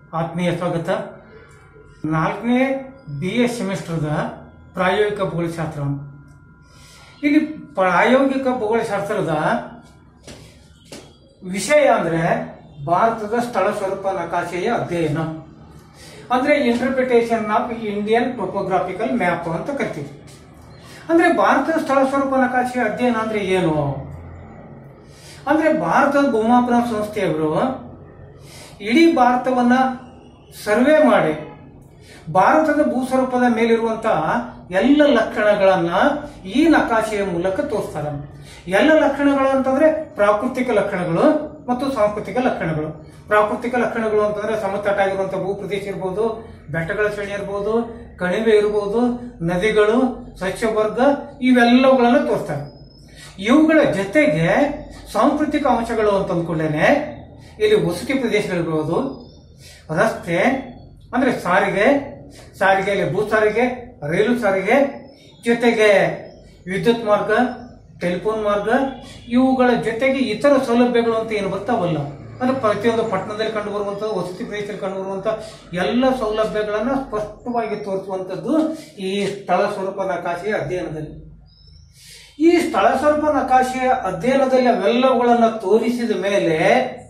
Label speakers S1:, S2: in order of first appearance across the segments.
S1: ಆತ್ಮೀಯ ಸ್ವಾಗತ ನಾಲ್ಕನೇ ಬಿ ಎ ಸೆಮಿಸ್ಟರ್ದ ಪ್ರಾಯೋಗಿಕ ಭೂಗೋಳಶಾಸ್ತ್ರ ಇಲ್ಲಿ ಪ್ರಾಯೋಗಿಕ ಭೂಗೋಳಶಾಸ್ತ್ರದ ವಿಷಯ ಅಂದ್ರೆ ಭಾರತದ ಸ್ಥಳ ಸ್ವರೂಪ ನಕಾಶೆಯ ಅಧ್ಯಯನ ಅಂದ್ರೆ interpretation of Indian topographical map ಅಂತ ಕರಿತೀವಿ ಅಂದ್ರೆ ಭಾರತದ ಸ್ಥಳ ಸ್ವರೂಪ ನಕಾಶೆಯ ಅಧ್ಯಯನ ಅಂದ್ರೆ ಏನು ಅಂದ್ರೆ ಭಾರತದ ಭೂಮಾಪನ ಸಂಸ್ಥೆಯವರು ಇಡೀ ಭಾರತವನ್ನ ಸರ್ವೆ ಮಾಡಿ ಭಾರತದ ಭೂಸ್ವರೂಪದ ಮೇಲಿರುವಂತಹ ಎಲ್ಲ ಲಕ್ಷಣಗಳನ್ನ ಈ ನಕಾಶೆಯ ಮೂಲಕ ತೋರಿಸ್ತಾರೆ ಎಲ್ಲ ಲಕ್ಷಣಗಳು ಅಂತಂದ್ರೆ ಪ್ರಾಕೃತಿಕ ಲಕ್ಷಣಗಳು ಮತ್ತು ಸಾಂಸ್ಕೃತಿಕ ಲಕ್ಷಣಗಳು ಪ್ರಾಕೃತಿಕ ಲಕ್ಷಣಗಳು ಅಂತಂದ್ರೆ ಸಮತಟ್ಟಾಗಿರುವಂತಹ ಭೂಪ್ರದೇಶ ಇರ್ಬೋದು ಬೆಟ್ಟಗಳ ಶ್ರೇಣಿ ಇರ್ಬೋದು ಕಣಿವೆ ಇರ್ಬೋದು ನದಿಗಳು ಸಸ್ಯವರ್ಗ ಇವೆಲ್ಲವುಗಳನ್ನ ತೋರಿಸ್ತಾರೆ ಇವುಗಳ ಜೊತೆಗೆ ಸಾಂಸ್ಕೃತಿಕ ಅಂಶಗಳು ಅಂತ ಅಂದ್ಕೊಂಡೇನೆ ಇಲ್ಲಿ ವಸತಿ ಪ್ರದೇಶಗಳಿರ್ಬೋದು ರಸ್ತೆ ಅಂದ್ರೆ ಸಾರಿಗೆ ಸಾರಿಗೆಯಲ್ಲಿ ಭೂ ಸಾರಿಗೆ ರೈಲು ಸಾರಿಗೆ ಜೊತೆಗೆ ವಿದ್ಯುತ್ ಮಾರ್ಗ ಟೆಲಿಫೋನ್ ಮಾರ್ಗ ಇವುಗಳ ಜೊತೆಗೆ ಇತರ ಸೌಲಭ್ಯಗಳು ಅಂತ ಏನು ಬರ್ತಾವಲ್ಲ ಅಂದ್ರೆ ಪ್ರತಿಯೊಂದು ಪಟ್ಟಣದಲ್ಲಿ ಕಂಡು ಬರುವಂತಹ ವಸತಿ ಪ್ರದೇಶದಲ್ಲಿ ಕಂಡು ಬರುವಂತಹ ಎಲ್ಲ ಸೌಲಭ್ಯಗಳನ್ನ ಸ್ಪಷ್ಟವಾಗಿ ತೋರಿಸುವಂತದ್ದು ಈ ಸ್ಥಳ ಸ್ವರೂಪ ನಕಾಶೆಯ ಅಧ್ಯಯನದಲ್ಲಿ ಈ ಸ್ಥಳ ಸ್ವರೂಪ ನಕಾಶೆಯ ಅಧ್ಯಯನದಲ್ಲಿ ಅವೆಲ್ಲವುಗಳನ್ನ ತೋರಿಸಿದ ಮೇಲೆ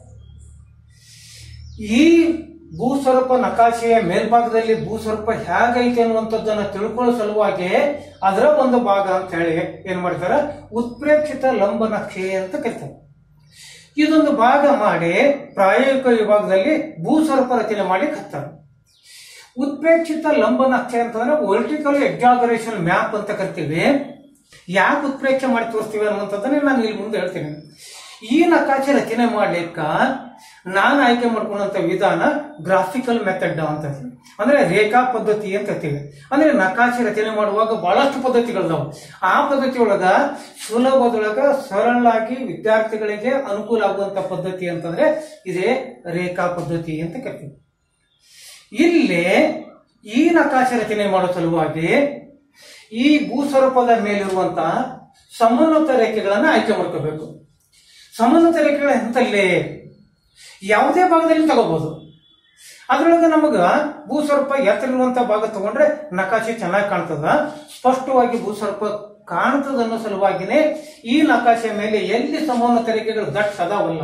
S1: ಈ ಭೂಸ್ವರೂಪ ನಕಾಶೆಯ ಮೇಲ್ಭಾಗದಲ್ಲಿ ಭೂಸ್ವರೂಪ ಹೇಗೈತೆ ಅನ್ನುವಂಥದ್ದನ್ನ ತಿಳ್ಕೊಳ್ಳೋ ಸಲುವಾಗಿ ಅದರ ಒಂದು ಭಾಗ ಅಂತ ಹೇಳಿ ಏನ್ ಮಾಡ್ತಾರೆ ಉತ್ಪ್ರೇಕ್ಷಿತ ಲಂಬ ನಕ್ಷೆ ಅಂತ ಕರಿತಾರೆ ಇದೊಂದು ಭಾಗ ಮಾಡಿ ಪ್ರಾಯೋಗಿಕ ವಿಭಾಗದಲ್ಲಿ ಭೂಸ್ವರೂಪ ರಚನೆ ಮಾಡಿ ಹತ್ತಾರೆ ಉತ್ಪ್ರೇಕ್ಷಿತ ಲಂಬ ನಕ್ಷೆ ಅಂತಂದ್ರೆ ವರ್ಟಿಕಲ್ ಎಕ್ಸಾಗರೇಷನ್ ಮ್ಯಾಪ್ ಅಂತ ಕರಿತೀವಿ ಯಾಕೆ ಉತ್ಪ್ರೇಕ್ಷೆ ಮಾಡಿ ತೋರಿಸ್ತೀವಿ ಅನ್ನುವಂಥದ್ದನ್ನೇ ನಾನು ಇಲ್ಲಿ ಮುಂದೆ ಹೇಳ್ತೀನಿ ಈ ನಕಾಶೆ ರಚನೆ ಮಾಡ್ಲಿಕ್ಕ ನಾನು ಆಯ್ಕೆ ಮಾಡ್ಕೊಂಡಂತ ವಿಧಾನ ಗ್ರಾಫಿಕಲ್ ಮೆಥಡ್ ಅಂತ ಹೇಳ್ತೀವಿ. ಅಂದ್ರೆ ರೇಖಾ ಪದ್ಧತಿ ಅಂತ ಹೇಳ್ತೀವಿ ಅಂದ್ರೆ ನಕಾಶೆ ರಚನೆ ಮಾಡುವಾಗ ಬಹಳಷ್ಟು ಪದ್ಧತಿಗಳಿದಾವೆ ಆ ಪದ್ಧತಿ ಒಳಗ ಸುಲಭದೊಳಗ ಸರಳಾಗಿ ವಿದ್ಯಾರ್ಥಿಗಳಿಗೆ ಅನುಕೂಲ ಆಗುವಂತ ಪದ್ಧತಿ ಅಂತಂದ್ರೆ ಇದೇ ರೇಖಾ ಪದ್ಧತಿ ಅಂತ ಕರಿತೀವಿ ಇಲ್ಲಿ ಈ ನಕಾಶೆ ರಚನೆ ಮಾಡೋ ಸಲುವಾಗಿ ಈ ಭೂಸ್ವರೂಪದ ಮೇಲಿರುವಂತಹ ಸಮೋನ್ನತ ರೇಖೆಗಳನ್ನ ಆಯ್ಕೆ ಮಾಡ್ಕೋಬೇಕು ಸಮೋನ್ನತ ರೇಖೆಗಳ ಹಂತಲ್ಲಿ ಯಾವುದೇ ಭಾಗದಲ್ಲಿ ತಗೋಬಹುದು ಅದ್ರೊಳಗೆ ನಮಗ ಭೂಸ್ವರೂಪ ಎತ್ತರ ಇರುವಂತ ಭಾಗ ತಗೊಂಡ್ರೆ ನಕಾಶೆ ಚೆನ್ನಾಗಿ ಕಾಣ್ತದ ಸ್ಪಷ್ಟವಾಗಿ ಭೂಸ್ವರೂಪ ಕಾಣ್ತದ ಅನ್ನೋ ಸಲುವಾಗಿನೇ ಈ ನಕಾಶೆ ಮೇಲೆ ಎಲ್ಲಿ ಸಮೋನ್ನತ ರೇಖೆಗಳು ದಟ್ಟ ಅದಾವಲ್ಲ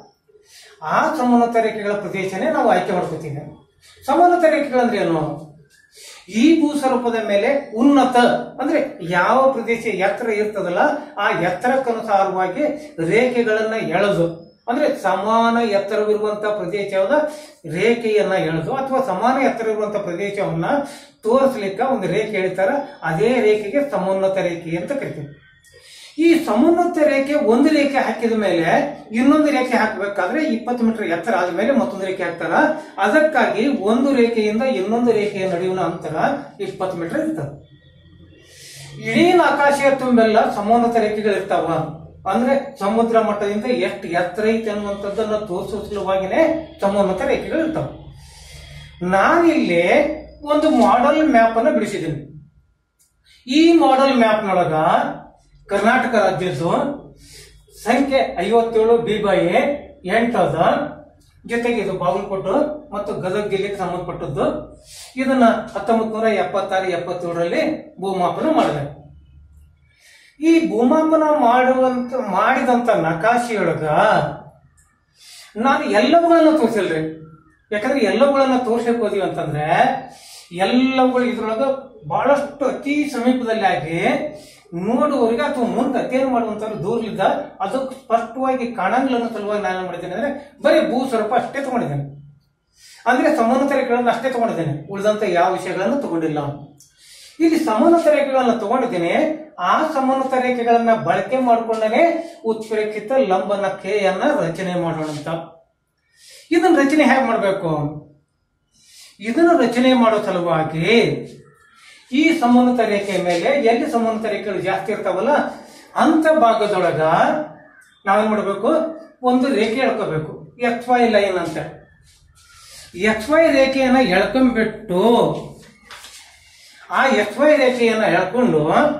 S1: ಆ ಸಮೋನ್ನತ ರೇಖೆಗಳ ಪ್ರದೇಶನೇ ನಾವು ಆಯ್ಕೆ ಮಾಡ್ಕೋತೀವಿ ಸಮೋನ್ನತ ರೇಖೆಗಳಂದ್ರೆ ಏನು ಈ ಭೂಸ್ವರೂಪದ ಮೇಲೆ ಉನ್ನತ ಅಂದ್ರೆ ಯಾವ ಪ್ರದೇಶ ಎತ್ತರ ಇರ್ತದಲ್ಲ ಆ ಎತ್ತರಕ್ಕನುಸಾರವಾಗಿ ರೇಖೆಗಳನ್ನ ಎಳೆದು ಅಂದ್ರೆ ಸಮಾನ ಎತ್ತರವಿರುವಂತಹ ಪ್ರದೇಶದ ರೇಖೆಯನ್ನ ಎಳೆದು ಅಥವಾ ಸಮಾನ ಎತ್ತರ ಇರುವಂತಹ ಪ್ರದೇಶವನ್ನ ತೋರಿಸ್ಲಿಕ್ಕೆ ಒಂದು ರೇಖೆ ಎಳಿತಾರ ಅದೇ ರೇಖೆಗೆ ಸಮೋನ್ನತ ರೇಖೆ ಅಂತ ಕರಿತೀವಿ ಈ ಸಮೋನ್ನತ ರೇಖೆ ಒಂದು ರೇಖೆ ಹಾಕಿದ ಮೇಲೆ ಇನ್ನೊಂದು ರೇಖೆ ಹಾಕಬೇಕಾದ್ರೆ ಇಪ್ಪತ್ತು ಮೀಟರ್ ಎತ್ತರ ಆದ್ಮೇಲೆ ಮತ್ತೊಂದು ರೇಖೆ ಹಾಕ್ತಾರ ಅದಕ್ಕಾಗಿ ಒಂದು ರೇಖೆಯಿಂದ ಇನ್ನೊಂದು ರೇಖೆಯ ನಡುವಿನ ಅಂತರ ಇಪ್ಪತ್ತು ಮೀಟರ್ ಇರ್ತದೆ ಇಡೀ ಆಕಾಶದ ತುಂಬೆಲ್ಲ ಸಮೋನ್ನತ ರೇಖೆಗಳು ಇರ್ತಾವ ಅಂದ್ರೆ ಸಮುದ್ರ ಮಟ್ಟದಿಂದ ಎಷ್ಟು ಎತ್ತರ ಐತೆ ಅನ್ನುವಂಥದ್ದನ್ನ ತೋರಿಸುವ ಸಲುವಾಗಿನೇ ಸಮೋನ್ನತ ರೇಖೆಗಳು ಇರ್ತಾವ ನಾನಿಲ್ಲಿ ಒಂದು ಮಾಡೆಲ್ ಮ್ಯಾಪ್ ಅನ್ನ ಬಿಡಿಸಿದ್ದೀನಿ ಈ ಮಾಡೆಲ್ ಮ್ಯಾಪ್ನೊಳಗ ಕರ್ನಾಟಕ ರಾಜ್ಯದ್ದು ಸಂಖ್ಯೆ ಐವತ್ತೇಳು ಬಿ ಬೈ ಎಂಟದ ಜೊತೆಗೆ ಇದು ಬಾಗಲಕೋಟೆ ಮತ್ತು ಗದಗ ಜಿಲ್ಲೆಗೆ ಸಂಬಂಧಪಟ್ಟದ್ದು ಇದನ್ನ ಹತ್ತೊಂಬತ್ ನೂರ ಎಪ್ಪತ್ತಾರು ಎಪ್ಪತ್ತೇಳರಲ್ಲಿ ಭೂಮಾಪನ ಮಾಡಿದೆ ಈ ಭೂಮಾಪನ ಮಾಡುವಂತ ಮಾಡಿದಂತ ನಕಾಶೆಯೊಳಗ ನಾನು ಎಲ್ಲವುಗಳನ್ನ ತೋರಿಸಿಲ್ರಿ ಯಾಕಂದ್ರೆ ಎಲ್ಲವುಗಳನ್ನ ತೋರ್ಸಕ್ ಹೋದಿವಿ ಅಂತಂದ್ರೆ ಎಲ್ಲವುಗಳು ಇದ್ರೊಳಗ ಬಹಳಷ್ಟು ಅತಿ ಸಮೀಪದಲ್ಲಿ ಆಗಿ ನೋಡುವವರಿಗೆ ಅಥವಾ ಮುಂದೆ ಅಧ್ಯಯನ ಮಾಡುವಂತವ್ರು ದೂರಲಿದ್ದ ಅದು ಸ್ಪಷ್ಟವಾಗಿ ಕಾಣಂಗಿಲ್ಲ ಅನ್ನೋ ಸಲುವಾಗಿ ನಾನು ಏನ್ ಮಾಡಿದ್ದೇನೆ ಅಂದ್ರೆ ಬರೀ ಭೂ ಸ್ವರೂಪ ಅಷ್ಟೇ ತಗೊಂಡಿದ್ದೇನೆ ಅಂದ್ರೆ ಸಮೋನ್ನತ ರೇಖೆಗಳನ್ನು ಅಷ್ಟೇ ತಗೊಂಡಿದ್ದೇನೆ ಉಳಿದಂತ ಯಾವ ವಿಷಯಗಳನ್ನು ತಗೊಂಡಿಲ್ಲ ಇಲ್ಲಿ ಸಮೋನ್ನತ ರೇಖೆಗಳನ್ನ ತಗೊಂಡಿದ್ದೇನೆ ಆ ಸಮೋನ್ನತ ರೇಖೆಗಳನ್ನ ಬಳಕೆ ಮಾಡಿಕೊಂಡೇ ಉತ್ಪ್ರೇಕ್ಷಿತ ಲಂಬ ನಕ್ಷೆಯನ್ನ ರಚನೆ ಮಾಡೋಣ ಅಂತ ಇದನ್ನ ರಚನೆ ಹೇಗೆ ಮಾಡಬೇಕು ಇದನ್ನು ರಚನೆ ಮಾಡೋ ಸಲುವಾಗಿ ಈ ಸಮೋನ್ನತ ರೇಖೆಯ ಮೇಲೆ ಎಲ್ಲಿ ಸಮೋನ್ನತ ರೇಖೆಗಳು ಜಾಸ್ತಿ ಇರ್ತಾವಲ್ಲ ಅಂತ ಭಾಗದೊಳಗ ನಾವೇನ್ ಮಾಡಬೇಕು ಒಂದು ರೇಖೆ ಎಳ್ಕೋಬೇಕು ಎಕ್ಸ್ ವೈ ಲೈನ್ ಅಂತ ಎಕ್ಸ್ ವೈ ರೇಖೆಯನ್ನ ಎಳ್ಕೊಂಡ್ಬಿಟ್ಟು ಆ ಎಕ್ಸ್ ವೈ ರೇಖೆಯನ್ನ ಎಳ್ಕೊಂಡು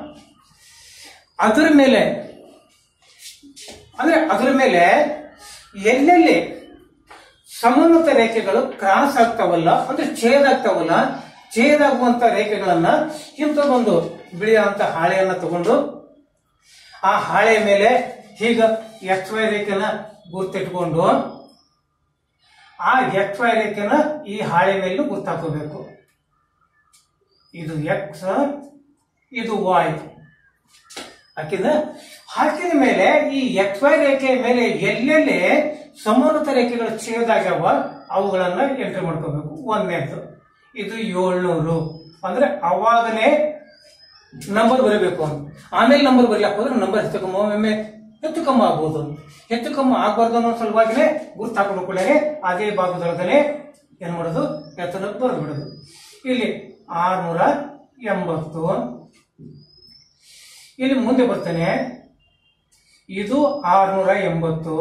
S1: ಅದರ ಮೇಲೆ ಅಂದ್ರೆ ಅದರ ಮೇಲೆ ಎಲ್ಲೆಲ್ಲಿ ಸಮೋನ್ನತ ರೇಖೆಗಳು ಕ್ರಾಸ್ ಆಗ್ತಾವಲ್ಲ ಅಂದ್ರೆ ಛೇದ ಆಗ್ತಾವಲ್ಲ ಛೇದ ಆಗುವಂತ ರೇಖೆಗಳನ್ನ ಇಂಥದ್ದೊಂದು ಬಿಳಿಯಂತ ಹಾಳೆಯನ್ನ ತಗೊಂಡು ಆ ಹಾಳೆ ಮೇಲೆ ಹೀಗ ಎಕ್ಸ್ ವೈ ರೇಖೆನ ಗುರ್ತಿಟ್ಕೊಂಡು ಆ ಎಕ್ಸ್ ವೈ ರೇಖೆನ ಈ ಹಾಳೆ ಮೇಲೂ ಗುರ್ತಾಕೋಬೇಕು ಇದು ಎಕ್ಸ್ ಇದು ವಾಯ್ ಹಾಕಿದ ಹಾಕಿದ ಮೇಲೆ ಈ ಎಕ್ಸ್ ವೈ ರೇಖೆಯ ಮೇಲೆ ಎಲ್ಲೆಲ್ಲಿ ಸಮಾನತ ರೇಖೆಗಳು ಛೇದಾಗ್ಯಾವ ಅವುಗಳನ್ನ ಎಂಟ್ರಿ ಮಾಡ್ಕೋಬೇಕು ಒಂದನೇದು ಇದು ಏಳ್ನೂರು ಅಂದ್ರೆ ಅವಾಗನೇ ನಂಬರ್ ಬರೀಬೇಕು ಅಂತ ಆಮೇಲೆ ನಂಬರ್ ಬರೀಲಕ್ಕೆ ಹೋದ್ರೆ ನಂಬರ್ ಹೆಚ್ಚು ಕಮ್ಮಿ ಒಮ್ಮೆ ಹೆಚ್ಚು ಕಮ್ಮಿ ಆಗ್ಬೋದು ಹೆಚ್ಚು ಕಮ್ಮಿ ಆಗ್ಬಾರ್ದು ಅನ್ನೋ ಸಲುವಾಗಿನೇ ಗುರ್ತು ಹಾಕೊಂಡು ಕೂಡಲೇ ಅದೇ ಭಾಗದೊಳಗನೆ ಏನ್ ಮಾಡೋದು ಎತ್ತರ ಬರೆದು ಬಿಡೋದು ಇಲ್ಲಿ ಆರ್ನೂರ ಎಂಬತ್ತು ಇಲ್ಲಿ ಮುಂದೆ ಬರ್ತೇನೆ ಇದು ಆರ್ನೂರ ಎಂಬತ್ತು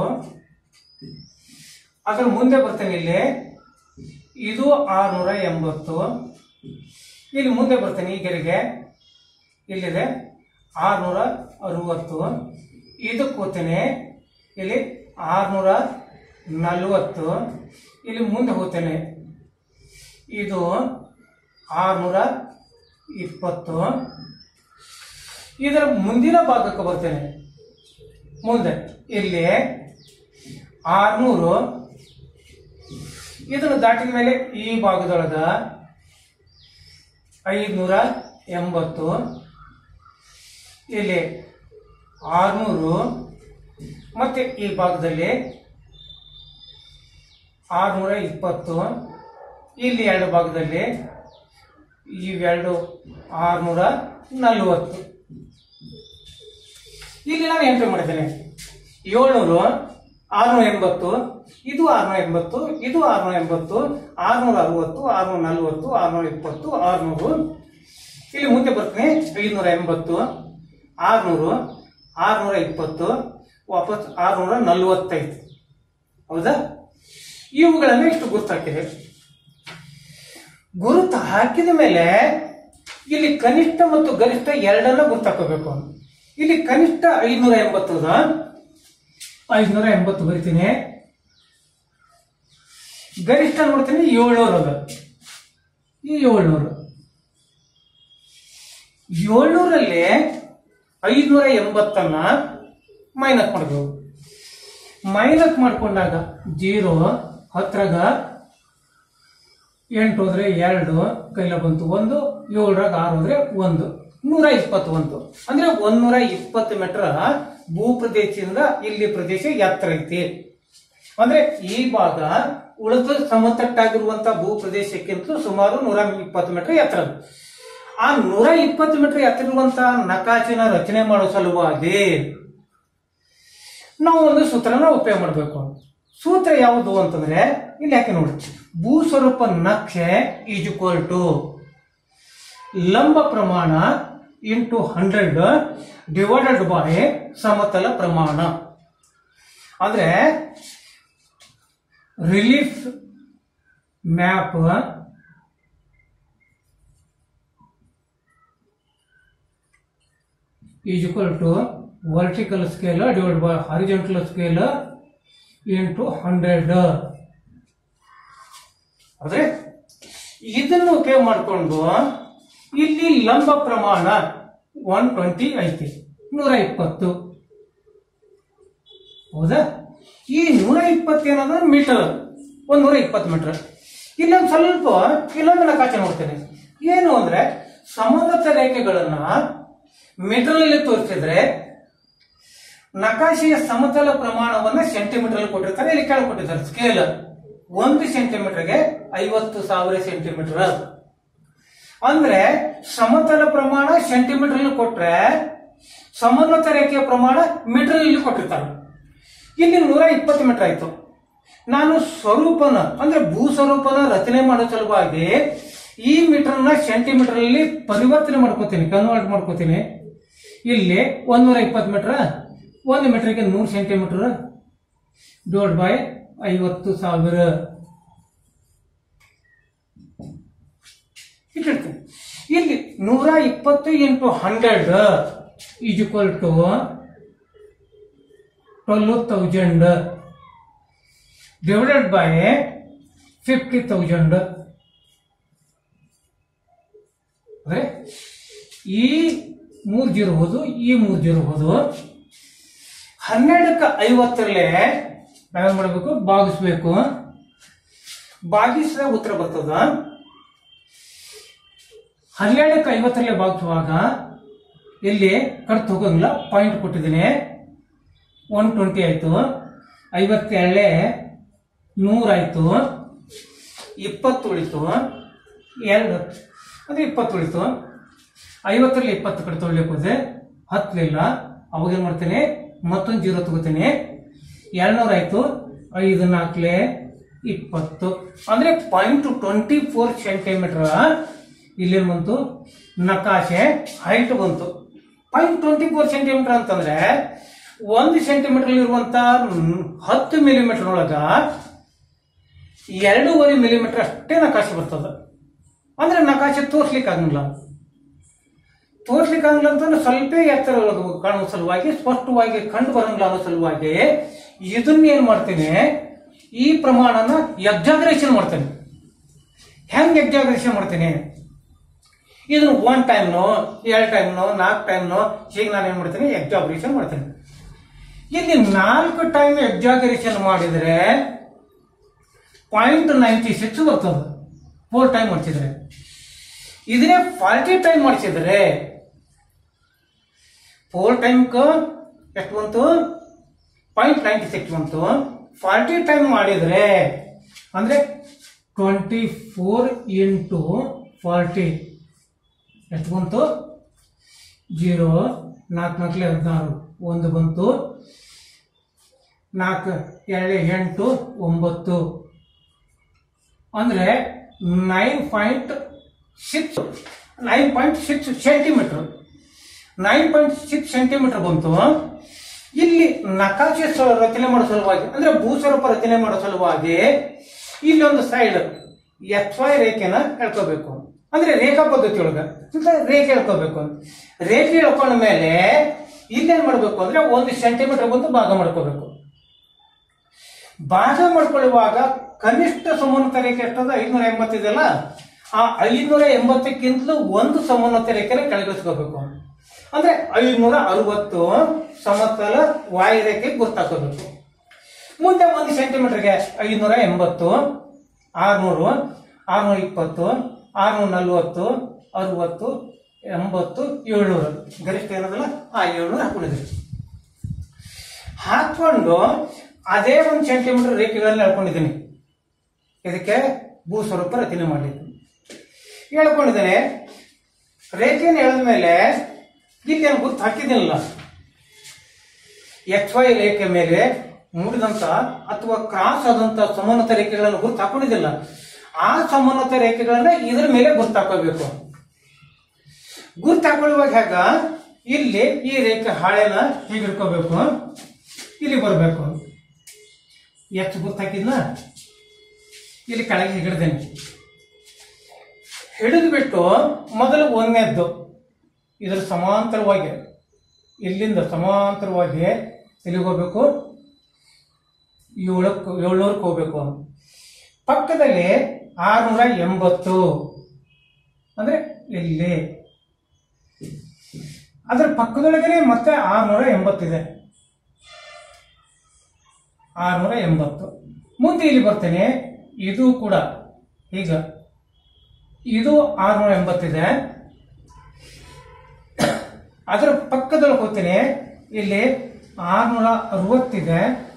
S1: ಅದ್ರ ಮುಂದೆ ಬರ್ತೇನೆ ಇಲ್ಲಿ ಇದು ಆರ್ನೂರ ಎಂಬತ್ತು ಇಲ್ಲಿ ಮುಂದೆ ಬರ್ತೇನೆ ಈ ಗೆರೆಗೆ ಇಲ್ಲಿದೆ ಆರ್ನೂರ ಅರವತ್ತು ಇದಕ್ಕೆ ಹೋಗ್ತೇನೆ ಇಲ್ಲಿ ಆರ್ನೂರ ನಲವತ್ತು ಇಲ್ಲಿ ಮುಂದೆ ಹೋಗ್ತೇನೆ ಇದು ಆರ್ನೂರ ಇಪ್ಪತ್ತು ಇದರ ಮುಂದಿನ ಭಾಗಕ್ಕೆ ಬರ್ತೇನೆ ಮುಂದೆ ಇಲ್ಲಿ ಆರ್ನೂರು ಇದನ್ನು ದಾಟಿದ ಮೇಲೆ ಈ ಭಾಗದೊಳಗ ಐದುನೂರ ಎಂಬತ್ತು ಇಲ್ಲಿ ಆರ್ನೂರು ಮತ್ತೆ ಈ ಭಾಗದಲ್ಲಿ ಆರ್ನೂರ ಇಪ್ಪತ್ತು ಇಲ್ಲಿ ಎರಡು ಭಾಗದಲ್ಲಿ ಇವೆರಡು ಆರ್ನೂರ ನಲವತ್ತು ಇಲ್ಲಿ ನಾನು ಎಂಟ್ರಿ ಮಾಡಿದ್ದೇನೆ ಏಳ್ನೂರು ಆರ್ನೂರ ಎಂಬತ್ತು ಇದು ಆರ್ನೂರ ಎಂಬತ್ತು ಇದು ಆರ್ನೂರ ಎಂಬತ್ತು ಆರ್ನೂರ ಅರವತ್ತು ಆರ್ನೂರ ನಲವತ್ತು ಆರ್ನೂರ ಇಪ್ಪತ್ತು ಆರ್ನೂರು ಇಲ್ಲಿ ಮುಂದೆ ಬರ್ತೀನಿ ಐನೂರ ಎಂಬತ್ತು ಆರ್ನೂರು ಆರ್ನೂರ ಇಪ್ಪತ್ತು ವಾಪಸ್ ಆರ್ನೂರ ನಲವತ್ತೈದು ಹೌದಾ ಇವುಗಳನ್ನು ಇಷ್ಟು ಗುರುತು ಹಾಕಿದೆ ಗುರುತು ಹಾಕಿದ ಮೇಲೆ ಇಲ್ಲಿ ಕನಿಷ್ಠ ಮತ್ತು ಗರಿಷ್ಠ ಎರಡನ್ನ ಗುರುತು ಹಾಕೋಬೇಕು ಇಲ್ಲಿ ಕನಿಷ್ಠ ಐನೂರ ಎಂಬತ್ತು ಅದ ಐನೂರ ಎಂಬತ್ತು ಬರಿತೀನಿ ಗರಿಷ್ಠ ನೋಡ್ತೀನಿ ಏಳ್ನೂರು ಅದ ಈ ಏಳ್ನೂರು ಏಳ್ನೂರಲ್ಲಿ ಐನೂರ ಎಂಬತ್ತನ್ನ ಮೈನಸ್ ಮಾಡಬೇಕು ಮೈನಸ್ ಮಾಡ್ಕೊಂಡಾಗ ಜೀರೋ ಹತ್ರಗ ಎಂಟು ಹೋದ್ರೆ ಎರಡು ಕೈಲ ಬಂತು ಒಂದು ಏಳರಾಗ ಆರು ಹೋದ್ರೆ ಒಂದು ನೂರ ಇಪ್ಪತ್ತು ಬಂತು ಅಂದ್ರೆ ಒಂದೂರ ಇಪ್ಪತ್ತು ಮೀಟರ್ ಭೂ ಪ್ರದೇಶದಿಂದ ಇಲ್ಲಿ ಪ್ರದೇಶ ಎತ್ತರ ಐತಿ ಅಂದ್ರೆ ಈ ಭಾಗ ಉಳಿದ ಸಮತಟ್ಟಾಗಿರುವಂತ ಭೂ ಪ್ರದೇಶಕ್ಕಿಂತ ಸುಮಾರು ನೂರ ಇಪ್ಪತ್ತು ಮೀಟರ್ ಎತ್ತರ ಅದು. ಆ ನೂರ ಇಪ್ಪತ್ತು ಮೀಟರ್ ಎತ್ತರ ಇರುವಂತ ನಕಾಶಿನ ರಚನೆ ಮಾಡೋ ಸಲುವಾಗಿ ನಾವು ಒಂದು ಸೂತ್ರನ ಉಪಯೋಗ ಮಾಡಬೇಕು ಸೂತ್ರ ಯಾವುದು ಅಂತಂದ್ರೆ ಇಲ್ಲಿ ಯಾಕೆ ನೋಡಿ ಭೂ ಸ್ವರೂಪ ನಕ್ಷೆ ಈಸ್ ಈಕ್ವಲ್ ಟು ಲಂಬ ಪ್ರಮಾಣ ಇಂಟು ಹಂಡ್ರೆಡ್ ಡಿವೈಡೆಡ್ ಬೈ ಸಮತಲ ಪ್ರಮಾಣ ಅಂದ್ರೆ relief map is equal to vertical scale divide by horizontal scale into hundred ಅಂದ್ರೆ ಇದನ್ನು ಉಪಯೋಗ ಮಾಡಿಕೊಂಡು ಇಲ್ಲಿ ಲಂಬ ಪ್ರಮಾಣ ಒನ್ ಟ್ವೆಂಟಿ ಐತಿ ನೂರ ಇಪ್ಪತ್ತು ಹೌದಾ ಈ ನೂರ ಇಪ್ಪತ್ತು ಏನದ ಮೀಟರ್ ಒಂದ್ ನೂರ ಇಪ್ಪತ್ತು ಮೀಟರ್ ಇಲ್ಲೊಂದು ಸ್ವಲ್ಪ ಇಲ್ಲೊಂದು ನಕಾಚೆ ನೋಡ್ತೇನೆ ಏನು ಅಂದ್ರೆ ಸಮೋನ್ನತ ರೇಖೆಗಳನ್ನ ಮೀಟರ್ ಅಲ್ಲಿ ತೋರಿಸಿದ್ರೆ ನಕಾಶೆಯ ಸಮತಲ ಪ್ರಮಾಣವನ್ನ ಸೆಂಟಿಮೀಟರ್ ಅಲ್ಲಿ ಕೊಟ್ಟಿರ್ತಾರೆ ಇಲ್ಲಿ ಕೆಳಗೆ ಕೊಟ್ಟಿರ್ತಾರೆ ಸ್ಕೇಲ್ ಒಂದು ಸೆಂಟಿಮೀಟರ್ಗೆ ಐವತ್ತು ಸಾವಿರ ಸೆಂಟಿಮೀಟರ್ ಅಂದ್ರೆ ಸಮತಲ ಪ್ರಮಾಣ ಸೆಂಟಿಮೀಟರ್ ಅಲ್ಲಿ ಕೊಟ್ರೆ ಸಮೋನ್ನತ ರೇಖೆಯ ಪ್ರಮಾಣ ಮೀಟರ್ ಅಲ್ಲಿ ಕೊಟ್ಟಿರ್ತಾರೆ ಇಲ್ಲಿ ನೂರ ಇಪ್ಪತ್ತು ಮೀಟರ್ ಆಯ್ತು ನಾನು ಸ್ವರೂಪನ ಅಂದ್ರೆ ಭೂ ಸ್ವರೂಪನ ರಚನೆ ಮಾಡೋ ಸಲುವಾಗಿ ಈ ಮೀಟರ್ನ ಸೆಂಟಿಮೀಟರ್ ಅಲ್ಲಿ ಪರಿವರ್ತನೆ ಮಾಡ್ಕೋತೀನಿ ಕನ್ವರ್ಟ್ ಮಾಡ್ಕೋತೀನಿ ಇಲ್ಲಿ ಒಂದೂರ ಇಪ್ಪತ್ತು ಮೀಟರ್ ಒಂದು ಮೀಟರ್ಗೆ ನೂರು ಸೆಂಟಿಮೀಟರ್ ಡಿವೈಡ್ ಬೈ ಐವತ್ತು ಸಾವಿರ ಇಟ್ಟಿರ್ತೀನಿ ಇಲ್ಲಿ ನೂರ ಇಪ್ಪತ್ತು into hundred is equal to twelve thousand divided by fifty thousand ಅಂದ್ರೆ ಈ ಮೂರ್ ಜೀರೋ ಹೋದು ಈ ಮೂರ್ ಜೀರೋ ಹೋದು ಹನ್ನೆರಡಕ್ಕೆ ಐವತ್ತರಲ್ಲೇ ನಾವೇನ್ ಮಾಡಬೇಕು ಭಾಗಿಸ್ಬೇಕು ಭಾಗಿಸಿದ ಉತ್ತರ ಬರ್ತದ ಹನ್ನೆರಡಕ್ಕೆ ಐವತ್ತರಲ್ಲೇ ಭಾಗಿಸುವಾಗ ಇಲ್ಲಿ ಕಡ್ತು ಹೋಗಂಗಿಲ್ಲ ಪಾಯಿಂಟ್ ಕೊಟ್ಟಿದ್ದೀನಿ ಒನ್ ಟ್ವೆಂಟಿ ಆಯ್ತು ಐವತ್ತೆರಡೇ ನೂರಾಯ್ತು ಇಪ್ಪತ್ತು ಉಳಿತು ಎರಡು ಅಂದ್ರೆ ಇಪ್ಪತ್ತು ಉಳಿತು ಐವತ್ತರಲ್ಲಿ ಇಪ್ಪತ್ತು ಕಡೆ ತೊಗೊಳ್ಲಿಕ್ಕೆ ಹೋದೆ ಹತ್ತಲಿಲ್ಲ ಅವಾಗ ಏನ್ ಮಾಡ್ತೀನಿ ಮತ್ತೊಂದು ಜೀರೋ ತಗೋತೀನಿ ಎರಡ್ನೂರ ಆಯ್ತು ಐದು ನಾಲ್ಕಲೆ ಇಪ್ಪತ್ತು ಅಂದ್ರೆ ಪಾಯಿಂಟ್ ಟ್ವೆಂಟಿ ಫೋರ್ ಸೆಂಟಿಮೀಟರ್ ಇಲ್ಲೇನು ಬಂತು ನಕಾಶೆ ಹೈಟ್ ಬಂತು ಪಾಯಿಂಟ್ ಟ್ವೆಂಟಿ ಫೋರ್ ಸೆಂಟಿಮೀಟರ್ ಅಂತಂದ್ರೆ ಒಂದು ಸೆಂಟಿಮೀಟರ್ ಇರುವಂತ ಹತ್ತು ಮಿಲಿಮೀಟರ್ ಒಳಗ ಎರಡೂವರೆ ಮಿಲಿಮೀಟರ್ ಅಷ್ಟೇ ನಕಾಶೆ ಬರ್ತದ ಅಂದ್ರೆ ನಕಾಶೆ ತೋರ್ಸ್ಲಿಕ್ಕೆ ಆಗಂಗಿಲ್ಲ ತೋರ್ಸ್ಲಿಕ್ಕೆ ಆಗಂಗಿಲ್ಲ ಅಂತಂದ್ರೆ ಸ್ವಲ್ಪ ಎತ್ತರ ಕಾಣುವ ಸಲುವಾಗಿ ಸ್ಪಷ್ಟವಾಗಿ ಕಂಡು ಬರಂಗಿಲ್ಲ ಅನ್ನೋ ಸಲುವಾಗಿ ಇದನ್ನ ಏನ್ ಮಾಡ್ತೀನಿ ಈ ಪ್ರಮಾಣನ ಎಕ್ಸಾಗರೇಷನ್ ಮಾಡ್ತೇನೆ ಹೆಂಗ್ ಎಕ್ಸಾಗರೇಷನ್ ಮಾಡ್ತೀನಿ ಇದನ್ನ ಒನ್ ಟೈಮ್ನೋ ಎರಡು ಟೈಮ್ನೋ ನಾಲ್ಕು ಟೈಮ್ನೋ ಹೀಗೆ ನಾನು ಏನ್ ಮಾಡ್ತೀನಿ ಎಕ್ಸಾಗರೇಷನ್ ಮಾಡ್ತೇನೆ ಇಲ್ಲಿ ನಾಲ್ಕು ಟೈಮ್ ಎಕ್ಸಾಗರೇಷನ್ ಮಾಡಿದ್ರೆ ಪಾಯಿಂಟ್ ನೈಂಟಿ ಸಿಕ್ಸ್ ಬರ್ತದೆ ಫೋರ್ ಟೈಮ್ ಮಾಡಿಸಿದ್ರೆ ಇದನ್ನೇ ಫಾರ್ಟಿ ಟೈಮ್ ಮಾಡಿಸಿದ್ರೆ ಫೋರ್ ಟೈಮ್ಕ ಎಷ್ಟು ಬಂತು ಪಾಯಿಂಟ್ ನೈಂಟಿ ಸಿಕ್ಸ್ ಬಂತು ಫಾರ್ಟಿ ಟೈಮ್ ಮಾಡಿದ್ರೆ ಅಂದ್ರೆ ಟ್ವೆಂಟಿ ಫೋರ್ ಇಂಟು ಫಾರ್ಟಿ ಎಷ್ಟು ಬಂತು ಜೀರೋ ನಾಲ್ಕು ನಾಲ್ಕಲೆ ಹದಿನಾರು ಒಂದು ಬಂತು ನಾಲ್ಕು ಎರಡು ಎಂಟು ಒಂಬತ್ತು ಅಂದ್ರೆ nine point six nine point six centimetre nine point six centimetre ಬಂತು ಇಲ್ಲಿ ನಕಾಶೆ ಸ- ರಚನೆ ಮಾಡೋ ಸಲುವಾಗಿ ಅಂದ್ರೆ ಭೂಸ್ವರೂಪ ರಚನೆ ಮಾಡೋ ಸಲುವಾಗಿ ಇಲ್ಲಿ ಒಂದು ಸೈಡ್ ಎಚ್ ವೈ ರೇಖೆನ ಎಳ್ಕೋಬೇಕು ಅಂದ್ರೆ ರೇಖಾ ಪದ್ಧತಿ ಒಳಗ ಅಂತ ರೇಖೆ ಎಳ್ಕೋಬೇಕು ರೇಖೆ ಎಳ್ಕೊಂಡ ಮೇಲೆ ಇಲ್ಲೇನ್ ಮಾಡ್ಬೇಕು ಅಂದ್ರೆ ಒಂದು ಸೆಂಟಿಮೀಟರ್ ಬಂದು ಭಾಗ ಮಾಡ್ಕೋಬೇಕು ಭಾಗ ಮಾಡ್ಕೊಳ್ಳುವಾಗ ಕನಿಷ್ಠ ಸಮೋನ್ನತ ರೇಖೆ ಎಷ್ಟದ ಐದ್ನೂರ ಎಂಬತ್ತಿದೆಯಲ್ಲ ಆ ಐದ್ನೂರ ಎಂಬತ್ತಕ್ಕಿಂತಲೂ ಒಂದು ಸಮೋನ್ನತ ರೇಖೆನ ಕೆಳಗಿಸ್ಕೋಬೇಕು ಅಂದ್ರೆ ಐದ್ನೂರ ಅರವತ್ತು ಸಮತಲ ವಾಯು ರೇಖೆ ಗುರ್ತಾಕೋಬೇಕು ಮುಂದೆ ಒಂದು ಸೆಂಟಿಮೀಟರ್ಗೆ ಐನೂರ ಎಂಬತ್ತು ಆರ್ನೂರು ಆರ್ನೂರ ಇಪ್ಪತ್ತು ಆರ್ನೂರ ನಲ್ವತ್ತು ಅರವತ್ತು ಎಂಬತ್ತು ಏಳ್ನೂರು ಗರಿಷ್ಠ ಏನದಲ್ಲ ಆ ಏಳ್ನೂರ ಹಾಕೊಂಡಿದ್ರಿ ಹಾಕೊಂಡು ಅದೇ ಒಂದು ಸೆಂಟಿಮೀಟರ್ ರೇಖೆಗಳನ್ನ ಹೇಳ್ಕೊಂಡಿದ್ದೀನಿ ಇದಕ್ಕೆ ಭೂ ಸ್ವರೂಪ ರಚನೆ ಮಾಡಲಿಕ್ಕೆ ಹೇಳ್ಕೊಂಡಿದ್ದೇನೆ ರೇಖೆಯನ್ನು ಎಳೆದ ಮೇಲೆ ಇಲ್ಲಿ ಏನು ಗುರ್ತು ಹಾಕಿದ್ದೀನಲ್ಲ ಎಕ್ಸ್ ವೈ ರೇಖೆ ಮೇಲೆ ಮೂಡಿದಂತ ಅಥವಾ ಕ್ರಾಸ್ ಆದಂತ ಸಮಾನತ ರೇಖೆಗಳನ್ನು ಗುರ್ತು ಹಾಕೊಂಡಿದ್ದಿಲ್ಲ ಆ ಸಮಾನತ ರೇಖೆಗಳನ್ನ ಇದ್ರ ಮೇಲೆ ಗುರ್ತು ಹಾಕೋಬೇಕು ಗುರ್ತು ಹಾಕೊಳ್ಳುವಾಗ ಹೇಗ ಇಲ್ಲಿ ಈ ರೇಖೆ ಹಾಳೆನ ಹೀಗೆ ಹಿಡ್ಕೋಬೇಕು ಇಲ್ಲಿ ಬರಬೇಕು ಎಷ್ಟು ಗುರ್ತು ಹಾಕಿದ್ನ ಇಲ್ಲಿ ಕೆಳಗೆ ಹಿಡಿದೇನೆ ಹಿಡಿದು ಬಿಟ್ಟು ಮೊದಲು ಒಂದನೇದ್ದು ಇದರ ಸಮಾಂತರವಾಗಿ ಇಲ್ಲಿಂದ ಸಮಾಂತರವಾಗಿ ಎಲ್ಲಿಗೆ ಹೋಗ್ಬೇಕು ಏಳಕ್ಕೆ ಏಳ್ನೂರಕ್ಕೆ ಹೋಗ್ಬೇಕು ಪಕ್ಕದಲ್ಲಿ ಆರ್ನೂರ ಎಂಬತ್ತು ಅಂದ್ರೆ ಇಲ್ಲಿ ಅದರ ಪಕ್ಕದೊಳಗನೆ ಮತ್ತೆ ಆರ್ನೂರ ಎಂಬತ್ತಿದೆ ಆರ್ನೂರ ಎಂಬತ್ತು ಮುಂದೆ ಇಲ್ಲಿ ಬರ್ತೇನೆ ಇದು ಕೂಡ ಈಗ ಇದು ಆರ್ನೂರ ಎಂಬತ್ತಿದೆ ಅದರ ಪಕ್ಕದೊಳಗೆ ಹೋಗ್ತೀನಿ ಇಲ್ಲಿ ಆರ್ನೂರ ಅರವತ್ತಿದೆ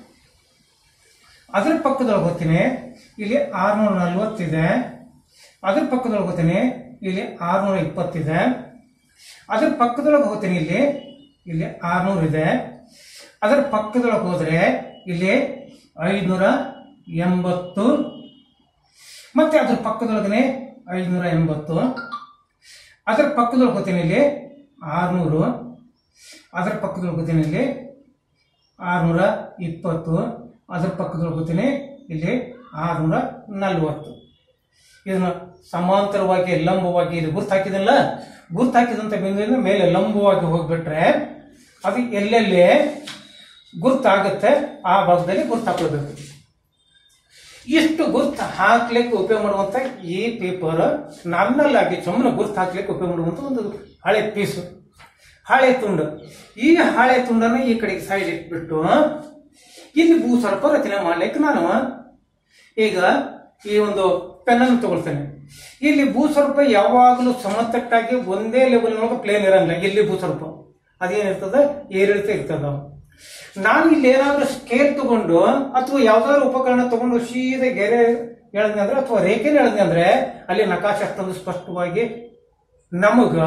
S1: ಅದರ ಪಕ್ಕದೊಳಗೆ ಹೋಗ್ತೀನಿ ಇಲ್ಲಿ ಆರ್ನೂರ ನಲ್ವತ್ತಿದೆ ಅದ್ರ ಪಕ್ಕದೊಳಗೆ ಹೋಗ್ತೀನಿ ಇಲ್ಲಿ ಆರ್ನೂರ ಇಪ್ಪತ್ತಿದೆ ಅದ್ರ ಪಕ್ಕದೊಳಗೆ ಹೋಗ್ತೀನಿ ಇಲ್ಲಿ ಇಲ್ಲಿ ಆರ್ನೂರ ಇದೆ ಅದರ ಪಕ್ಕದೊಳಗೆ ಹೋದ್ರೆ ಇಲ್ಲಿ ಐನೂರ ಎಂಬತ್ತು ಮತ್ತೆ ಅದ್ರ ಪಕ್ಕದೊಳಗನೆ ಐನೂರ ಎಂಬತ್ತು ಅದರ ಪಕ್ಕದೊಳಗೆ ಹೋಗ್ತೀನಿ ಇಲ್ಲಿ ಆರ್ನೂರು ಅದರ ಪಕ್ಕದೊಳಗೆ ಹೋಗ್ತೀನಿ ಇಲ್ಲಿ ಆರ್ನೂರ ಇಪ್ಪತ್ತು ಅದರ ಪಕ್ಕದೊಳಗೆ ಹೋಗ್ತೀನಿ ಇಲ್ಲಿ ಆರ್ನೂರ ನಲ್ವತ್ತು ಇದನ್ನ ಸಮಾಂತರವಾಗಿ ಲಂಬವಾಗಿ ಇಲ್ಲಿ ಗುರ್ತು ಹಾಕಿದಲ್ಲ ಗುರ್ತು ಹಾಕಿದಂತ ಬಿಂದುವಿನ ಮೇಲೆ ಲಂಬವಾಗಿ ಹೋಗ್ಬಿಟ್ರೆ ಅದು ಎಲ್ಲೆಲ್ಲಿ ಗುರ್ತಾಗುತ್ತೆ ಆ ಭಾಗದಲ್ಲಿ ಗುರ್ತು ಹಾಕೊಳ್ಬೇಕು ಇಷ್ಟು ಗುರ್ತು ಹಾಕ್ಲಿಕ್ಕೆ ಉಪಯೋಗ ಮಾಡುವಂತ ಈ ಪೇಪರ್ ನನ್ನಲ್ಲಾಗಿ ಸುಮ್ಮನೆ ಗುರ್ತು ಹಾಕ್ಲಿಕ್ಕೆ ಉಪಯೋಗ ಮಾಡುವಂತ ಒಂದು ಹಳೆ ಪೀಸು ಹಾಳೆ ತುಂಡು ಈ ಹಾಳೆ ತುಂಡನ್ನು ಈ ಕಡೆಗೆ ಸೈಡ್ ಇಟ್ಬಿಟ್ಟು ಇಲ್ಲಿ ಭೂಸರ್ಪ ರಚನೆ ಮಾಡ್ಲಿಕ್ಕೆ ನಾನು ಈಗ ಈ ಒಂದು ಪೆನ್ನನ್ನು ತಗೊಳ್ತೇನೆ ಇಲ್ಲಿ ಭೂಸ್ವರೂಪ ಯಾವಾಗಲೂ ಸಮತಟ್ಟಾಗಿ ಒಂದೇ ಲೆವೆಲ್ ಒಳಗೆ ಪ್ಲೇನ್ ಇರಂಗಿಲ್ಲ ಇಲ್ಲಿ ಭೂಸ್ವರೂಪ ಅದೇನಿರ್ತದ ಏರಿಳಿತ ಇರ್ತದ ನಾನು ಇಲ್ಲಿ ಏನಾದ್ರೂ ಸ್ಕೇಲ್ ತಗೊಂಡು ಅಥವಾ ಯಾವ್ದಾದ್ರು ಉಪಕರಣ ತಗೊಂಡು ಸೀದಾ ಗೆರೆ ಎಳೆದ್ನಿ ಅಂದ್ರೆ ಅಥವಾ ರೇಖೆನ ಎಳೆದ್ನಿ ಅಂದ್ರೆ ಅಲ್ಲಿ ನಕಾಶ ಅಷ್ಟೊಂದು ಸ್ಪಷ್ಟವಾಗಿ ನಮಗ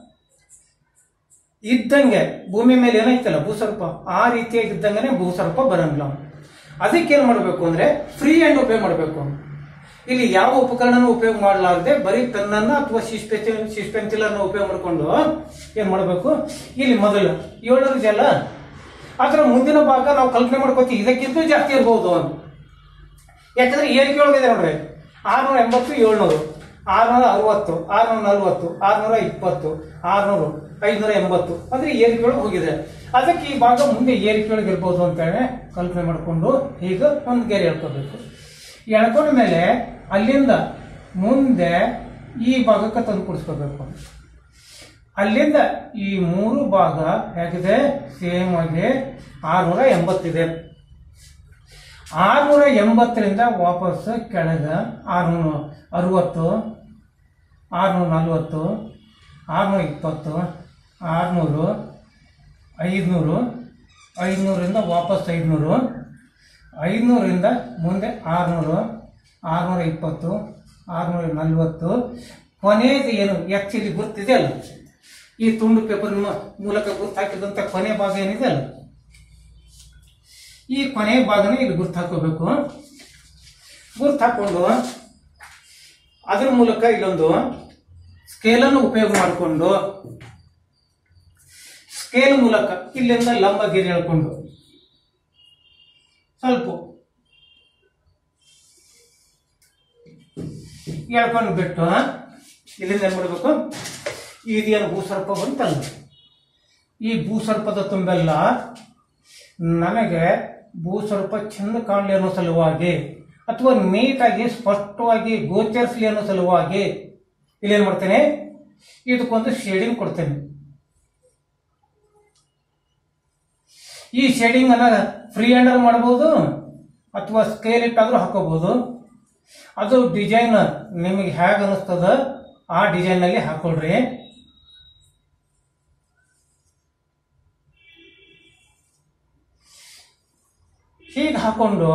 S1: ಇದ್ದಂಗೆ ಭೂಮಿ ಮೇಲೆ ಏನೈತಲ್ಲ ಭೂಸರ್ಪ ಆ ರೀತಿಯಾಗಿ ಇದ್ದಂಗೆ ಭೂಸರ್ಪ ಬರಂಗಿಲ್ಲ ಅದಕ್ಕೆ ಏನ್ ಮಾಡ್ಬೇಕು ಅಂದ್ರೆ ಫ್ರೀ ಹ್ಯಾಂಡ್ ಉಪಯೋಗ ಮಾಡ್ಬೇಕು ಇಲ್ಲಿ ಯಾವ ಉಪಕರಣನೂ ಉಪಯೋಗ ಮಾಡಲಾರದೆ ಬರೀ ಪೆನ್ನನ್ನ ಅಥವಾ ಶಿಸ್ಪೆನ್ಸಿಲ್ ಶಿಸ್ಪೆನ್ಸಿಲ್ ಅನ್ನು ಉಪಯೋಗ ಮಾಡ್ಕೊಂಡು ಏನ್ ಮಾಡ್ಬೇಕು ಇಲ್ಲಿ ಮೊದಲು ಏಳರ ಜಲ ಅದರ ಮುಂದಿನ ಭಾಗ ನಾವು ಕಲ್ಪನೆ ಮಾಡ್ಕೋತೀವಿ ಇದಕ್ಕಿಂತ ಜಾಸ್ತಿ ಇರ್ಬೋದು ಅಂತ ಯಾಕಂದ್ರೆ ಏರಿಕೆ ಒಳಗಿದೆ ನೋಡ್ರಿ ಆರ್ನೂರ ಎಂಬತ್ತು ಏಳ್ನೂರು ಆರ್ನೂರ ಅರವತ್ತು ಆರ್ನೂರ ನಲ್ವತ್ತು ಆರ್ನೂರ ಇಪ್ಪತ್ತು ಆರ್ನೂರು ಐನೂರ ಎಂಬತ್ತು ಅಂದ್ರೆ ಏರಿಕೆ ಒಳಗೆ ಹೋಗಿದೆ ಅದಕ್ಕೆ ಈ ಭಾಗ ಮುಂದೆ ಏರಿಕೆ ಒಳಗೆ ಇರ್ಬೋದು ಅಂತ ಹೇಳಿ ಕಲ್ಪನೆ ಮಾಡಿಕೊಂಡು ಈಗ ಒಂದು ಗೆರೆ ಎಳ್ಕೋಬೇಕು ಎಳ್ಕೊಂಡ ಮೇಲೆ ಅಲ್ಲಿಂದ ಮುಂದೆ ಈ ಭಾಗಕ್ಕೆ ತಂದು ಕೂಡಿಸ್ಕೋಬೇಕು ಅಲ್ಲಿಂದ ಈ ಮೂರು ಭಾಗ ಹೇಗಿದೆ ಸೇಮ್ ಆಗಿ ಆರ್ನೂರ ಎಂಬತ್ತಿದೆ ಆರ್ನೂರ ಎಂಬತ್ತರಿಂದ ವಾಪಸ್ ಕೆಳಗ ಆರ್ನೂರ ಅರವತ್ತು ಆರ್ನೂರ ನಲ್ವತ್ತು ಆರ್ನೂರ ಇಪ್ಪತ್ತು ಆರ್ನೂರು ಐದುನೂರು ಐದುನೂರಿಂದ ವಾಪಸ್ ಐದುನೂರು ಐದುನೂರಿಂದ ಮುಂದೆ ಆರುನೂರು ಆರುನೂರ ಇಪ್ಪತ್ತು ಆರುನೂರ ನಲ್ವತ್ತು ಕೊನೆಯದು ಏನು ಆಕ್ಚುಲಿ ಗುರ್ತಿದೆ ಅಲ್ಲ ಈ ತುಂಡು ಪೇಪರ್ ಮೂಲಕ ಗುರ್ತು ಹಾಕಿದಂತ ಕೊನೆ ಭಾಗ ಏನಿದೆ ಅಲ್ಲ ಈ ಕೊನೆ ಭಾಗನ ಇಲ್ಲಿ ಗುರ್ತು ಹಾಕೋಬೇಕು ಗುರ್ತು ಹಾಕೊಂಡು ಅದ್ರ ಮೂಲಕ ಇಲ್ಲೊಂದು ಸ್ಕೇಲನ್ನು ಉಪಯೋಗ ಮಾಡಿಕೊಂಡು ಸ್ಕೇಲ್ ಮೂಲಕ ಇಲ್ಲಿಂದ ಲಂಬ ಗೆರೆ ಎಳ್ಕೊಂಡು ಸ್ವಲ್ಪ ಎಳ್ಕೊಂಡು ಬಿಟ್ಟು ಇಲ್ಲಿಂದ ಏನ್ ಮಾಡ್ಬೇಕು ಇದೇನು ಭೂಸರ್ಪ ಬಂತಲ್ಲ ಈ ಭೂಸರ್ಪದ ತುಂಬೆಲ್ಲ ನನಗೆ ಭೂಸರ್ಪ ಚಂದ ಕಾಣಲಿ ಅನ್ನೋ ಸಲುವಾಗಿ ಅಥವಾ ನೀಟಾಗಿ ಸ್ಪಷ್ಟವಾಗಿ ಗೋಚರಿಸಲಿ ಅನ್ನೋ ಸಲುವಾಗಿ ಇಲ್ಲೇನ್ ಮಾಡ್ತೇನೆ ಇದಕ್ಕೊಂದು ಶೇಡಿಂಗ್ ಕೊಡ್ತೇನೆ ಈ ಶೇಡಿಂಗ್ ಅನ್ನ ಫ್ರೀ ಹ್ಯಾಂಡಲ್ ಮಾಡಬಹುದು ಅಥವಾ ಸ್ಕೇಲ್ ಇಟ್ಟಾದ್ರೂ ಹಾಕೋಬಹುದು ಅದು ಡಿಸೈನ್ ನಿಮಗೆ ಹೇಗೆ ಅನಿಸ್ತದ ಆ ಡಿಸೈನ್ ನಲ್ಲಿ ಹಾಕೊಳ್ರಿ ಹೀಗೆ ಹಾಕೊಂಡು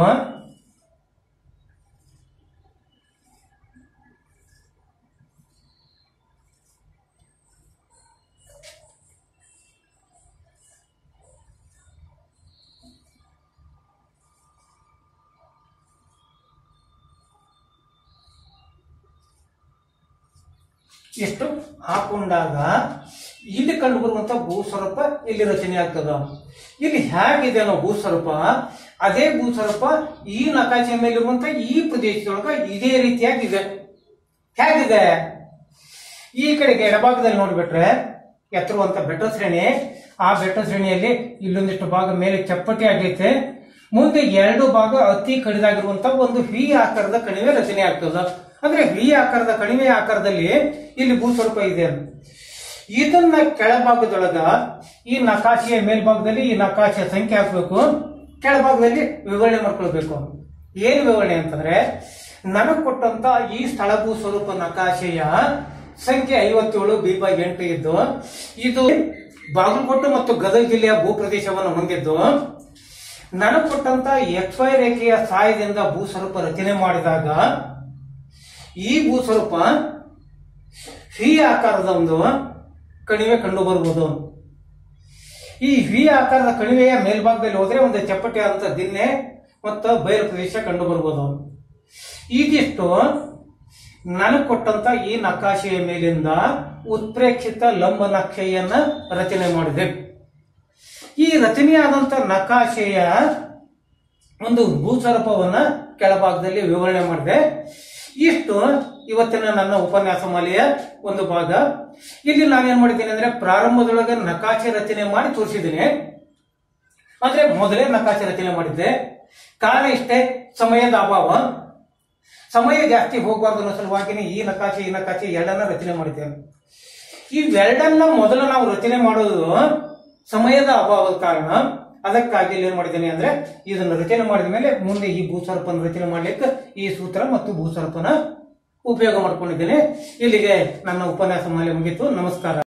S1: ಎಷ್ಟು ಹಾಕೊಂಡಾಗ ಇಲ್ಲಿ ಕಂಡು ಬರುವಂತ ಭೂಸ್ವರೂಪ ಇಲ್ಲಿ ರಚನೆ ಆಗ್ತದ ಇಲ್ಲಿ ಹೇಗಿದೆ ಅನ್ನೋ ಭೂಸ್ವರೂಪ ಅದೇ ಭೂಸ್ವರೂಪ ಈ ನಕಾಶೆ ಮೇಲಿರುವಂತ ಈ ಪ್ರದೇಶದೊಳಗ ಇದೇ ರೀತಿಯಾಗಿದೆ ಹೇಗಿದೆ ಈ ಕಡೆಗೆ ಎಡಭಾಗದಲ್ಲಿ ನೋಡ್ಬಿಟ್ರೆ ಎತ್ತರುವಂತ ಬೆಟ್ಟ ಶ್ರೇಣಿ ಆ ಬೆಟ್ಟ ಶ್ರೇಣಿಯಲ್ಲಿ ಇಲ್ಲೊಂದಿಷ್ಟು ಭಾಗ ಮೇಲೆ ಚಪ್ಪಟಿ ಆಗೈತೆ ಮುಂದೆ ಎರಡು ಭಾಗ ಅತಿ ಕಡಿದಾಗಿರುವಂತ ಒಂದು ವಿ ಆಕಾರದ ಕಣಿವೆ ರಚನೆ ಆಗ್ತದ ಅಂದ್ರೆ ವಿ ಆಕಾರದ ಕಣಿವೆ ಆಕಾರದಲ್ಲಿ ಇಲ್ಲಿ ಭೂಸ್ವರೂಪ ಇದೆ ಇದನ್ನ ಕೆಳಭಾಗದೊಳಗ ಈ ನಕಾಶೆಯ ಮೇಲ್ಭಾಗದಲ್ಲಿ ಈ ನಕಾಶೆ ಸಂಖ್ಯೆ ಹಾಕ್ಬೇಕು ಕೆಳಭಾಗದಲ್ಲಿ ವಿವರಣೆ ಮಾಡ್ಕೊಳ್ಬೇಕು ಏನ್ ವಿವರಣೆ ಅಂತಂದ್ರೆ ನನಗ್ ಕೊಟ್ಟಂತ ಈ ಸ್ಥಳ ಭೂ ಸ್ವರೂಪ ನಕಾಶೆಯ ಸಂಖ್ಯೆ ಐವತ್ತೇಳು ಬಿ ಬೈ ಎಂಟು ಇದ್ದು ಇದು ಬಾಗಲಕೋಟೆ ಮತ್ತು ಗದಗ ಜಿಲ್ಲೆಯ ಭೂ ಪ್ರದೇಶವನ್ನು ಹೊಂದಿದ್ದು ನನಗ್ ಕೊಟ್ಟಂತ ಎಕ್ಸ್ ವೈ ರೇಖೆಯ ಸಹಾಯದಿಂದ ಭೂ ಸ್ವರೂಪ ರಚನೆ ಮಾಡಿದಾಗ ಈ ಭೂ ಸ್ವರೂಪ ವಿ ಆಕಾರದ ಒಂದು ಕಣಿವೆ ಕಂಡು ಬರ್ಬೋದು ಈ ವಿ ಆಕಾರದ ಕಣಿವೆಯ ಮೇಲ್ಭಾಗದಲ್ಲಿ ಹೋದ್ರೆ ಒಂದು ಚಪ್ಪಟೆ ಅಂತ ದಿನ್ನೆ ಮತ್ತು ಬಯಲು ಪ್ರದೇಶ ಕಂಡು ಬರ್ಬೋದು ಇದಿಷ್ಟು ನನಗೆ ಕೊಟ್ಟಂತ ಈ ನಕಾಶೆಯ ಮೇಲಿಂದ ಉತ್ಪ್ರೇಕ್ಷಿತ ಲಂಬ ನಕ್ಷೆಯನ್ನ ರಚನೆ ಮಾಡಿದೆ ಈ ರಚನೆಯಾದಂತ ನಕಾಶೆಯ ಒಂದು ಭೂಸ್ವರೂಪವನ್ನ ಕೆಳಭಾಗದಲ್ಲಿ ವಿವರಣೆ ಮಾಡಿದೆ ಇಷ್ಟು ಇವತ್ತಿನ ನನ್ನ ಉಪನ್ಯಾಸ ಮಾಲೆಯ ಒಂದು ಭಾಗ ಇಲ್ಲಿ ನಾನೇನ್ ಮಾಡಿದ್ದೀನಿ ಅಂದ್ರೆ ಪ್ರಾರಂಭದೊಳಗೆ ನಕಾಶೆ ರಚನೆ ಮಾಡಿ ತೋರಿಸಿದ್ದೀನಿ ಅಂದ್ರೆ ಮೊದಲೇ ನಕಾಶೆ ರಚನೆ ಮಾಡಿದ್ದೆ ಕಾರಣ ಇಷ್ಟೇ ಸಮಯದ ಅಭಾವ ಸಮಯ ಜಾಸ್ತಿ ಹೋಗಬಾರ್ದು ಅನ್ನೋ ಸಲುವಾಗಿನೇ ಈ ನಕಾಶೆ ಈ ನಕಾಶೆ ಎರಡನ್ನ ರಚನೆ ಮಾಡಿದ್ದೇನೆ ಇವೆರಡನ್ನ ಮೊದಲು ನಾವು ರಚನೆ ಮಾಡೋದು ಸಮಯದ ಅಭಾವದ ಕಾರಣ ಅದಕ್ಕಾಗಿ ಇಲ್ಲಿ ಏನ್ ಮಾಡಿದ್ದೇನೆ ಅಂದ್ರೆ ಇದನ್ನು ರಚನೆ ಮಾಡಿದ ಮೇಲೆ ಮುಂದೆ ಈ ಭೂಸ್ವರೂಪನ ರಚನೆ ಮಾಡ್ಲಿಕ್ಕೆ ಈ ಸೂತ್ರ ಮತ್ತು ಭೂಸ್ವರೂಪನ ಉಪಯೋಗ ಮಾಡ್ಕೊಂಡಿದ್ದೇನೆ ಇಲ್ಲಿಗೆ ನನ್ನ ಉಪನ್ಯಾಸ ಮಾಲೆ ಮುಗೀತು ನಮಸ್ಕಾರ